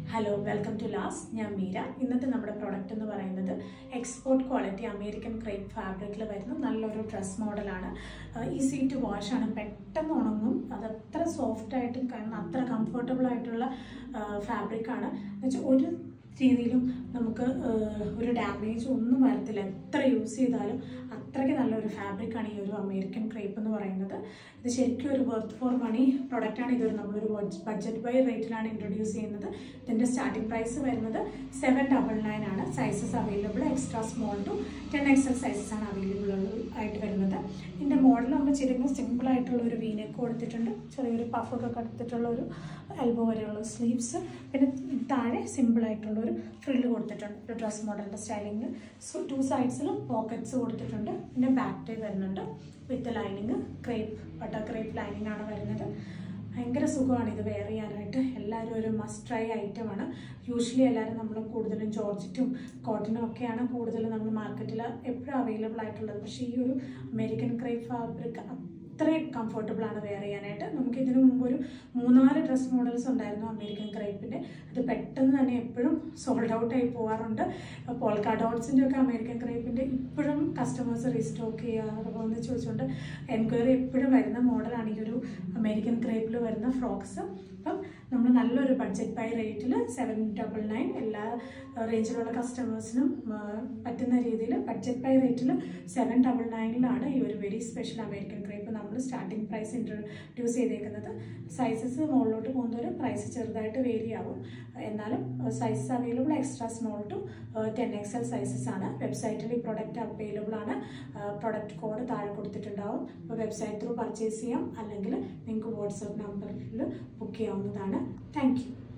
hello welcome to Las ഞാൻ മീര ഇന്നത്തെ നമ്മുടെ പ്രോഡക്റ്റ് എന്ന് പറയുന്നത് എക്സ്പോർട്ട് ക്വാളിറ്റി അമേരിക്കൻ ക്രേപ്പ് ഫാബ്രിക്കിൽ വരുന്ന നല്ലൊരു ഡ്രസ് മോഡലാണ് ഈസി ടു വാഷ് ആണ് പെട്ടെന്ന് ഉണങ്ങും അത് അത്ര സോഫ്റ്റ് ആയിട്ടും കാരണം അത്ര കംഫർട്ടബിൾ ആയിട്ടുള്ള ഫാബ്രിക് ആണ് എന്നുവെച്ചാൽ ഒരു രീതിയിലും നമുക്ക് ആഹ്, ഒരു ഡാമേജ് ഒന്നും വരത്തില്ല എത്ര യൂസ് ചെയ്താലും അത്രയ്ക്ക് നല്ലൊരു ഫാബ്രിക്കാണ് ഈ ഒരു അമേരിക്കൻ ക്രേപ്പ് എന്ന് പറയുന്നത് ഇത് ശരിക്കും ഒരു വർത്ത് ഫോർ മണി പ്രൊഡക്റ്റാണ് ഇതൊരു നമ്മളൊരു ബഡ്ജറ്റ് ബൈ റേറ്റിലാണ് ഇൻട്രൊഡ്യൂസ് ചെയ്യുന്നത് ഇതിൻ്റെ സ്റ്റാർട്ടിംഗ് പ്രൈസ് വരുന്നത് സെവൻ ഡബിൾ നയൻ ആണ് sizes available extra small to ten XL sizes ആണ് അവൈലബിൾ ആയിട്ട് വരുന്നത് ഇതിൻ്റെ മോഡൽ നമ്മൾ ശരിക്കും സിമ്പിൾ ആയിട്ടുള്ള ഒരു വീനക്ക് കൊടുത്തിട്ടുണ്ട് ചെറിയൊരു പഫൊക്കെ കൊടുത്തിട്ടുള്ള ഒരു എൽബോ വരെയുള്ള സ്ലീവ്സ് പിന്നെ താഴെ സിമ്പിൾ ആയിട്ടുള്ള ഒരു ഫ്രില്ല് കൊടുത്തിട്ടുണ്ട് ഒരു ഡ്രസ് മോഡലിൻ്റെ സ്റ്റൈലിംഗ് സോ ടു സൈഡ്സിലും പോക്കറ്റ്സ് കൊടുത്തിട്ടുണ്ട് പിന്നെ ബാക്ക് ടൈ വരുന്നുണ്ട് with lining crepe butter crepe lining ആണ് വരുന്നത് ഭയങ്കര സുഖമാണ് ഇത് വെയർ ചെയ്യാനായിട്ട് എല്ലാവരും ഒരു മസ്റ്റ് ട്രൈ ഐറ്റമാണ് യൂഷ്വലി എല്ലാവരും നമ്മൾ കൂടുതലും ജോർജറ്റും കോട്ടനും ഒക്കെയാണ് കൂടുതൽ നമ്മൾ മാർക്കറ്റിൽ എപ്പോഴും അവൈലബിൾ ആയിട്ടുള്ളത് പക്ഷേ ഈ ഒരു അമേരിക്കൻ ക്രേപ്പ് ഫാബ്രിക് അത്രയും കംഫർട്ടബിൾ ആണ് വെയർ ചെയ്യാനായിട്ട് നമുക്ക് ഇതിനു മുമ്പ് ഒരു മൂന്നാല് ഡ്രസ് മോഡൽസ് ഉണ്ടായിരുന്നു അമേരിക്കൻ ക്രേപ്പിൻ്റെ അത് പെട്ടെന്ന് തന്നെ എപ്പോഴും സോൾഡ് ഔട്ട് ആയി പോകാറുണ്ട് പോൾക്കാ ഡോട്ട്സിൻ്റെ ഒക്കെ അമേരിക്കൻ ക്രേപ്പിൻ്റെ ഇപ്പോഴും കസ്റ്റമേഴ്സ് റീസ്റ്റോക്ക് ചെയ്യാറുണ്ടോ എന്ന് ചോദിച്ചുകൊണ്ട് എൻക്വയറി എപ്പോഴും വരുന്ന മോഡലാണ് ഈ ഒരു അമേരിക്കൻ ക്രേപ്പിൽ വരുന്ന ഫ്രോക്സ് അപ്പം നമ്മൾ നല്ലൊരു ബഡ്ജറ്റ് ബൈ റേറ്റിൽ സെവൻ ഡബിൾ നയൻ എല്ലാ റേഞ്ചിലുള്ള കസ്റ്റമേഴ്സിനും പറ്റുന്ന രീതിയിൽ ബഡ്ജറ്റ് ബൈ റേറ്റിൽ സെവൻ ഡബിൾ നയനിലാണ് ഈ ഒരു വെരി സ്പെഷ്യൽ അമേരിക്കൻ ക്രേപ്പ് നമ്മൾ സ്റ്റാർട്ടിംഗ് പ്രൈസ് ഇൻട്രൊഡ്യൂസ് ചെയ്തേക്കുന്നത് സൈസസ് മുകളിലോട്ട് പോകുന്നവർ പ്രൈസ് ചെറുതായിട്ട് വേരി ആവും എന്നാലും sizes available extra small to ten XL sizes ആണ് വെബ്സൈറ്റിൽ ഈ പ്രൊഡക്റ്റ് അവൈലബിൾ ആണ് പ്രൊഡക്റ്റ് കോഡ് താഴെ കൊടുത്തിട്ടുണ്ടാവും അപ്പോൾ വെബ്സൈറ്റ് ത്രൂ പർച്ചേസ് ചെയ്യാം അല്ലെങ്കിൽ നിങ്ങൾക്ക് വാട്സപ്പ് നമ്പറിൽ ബുക്ക് ചെയ്യാവുന്നതാണ് താങ്ക് യു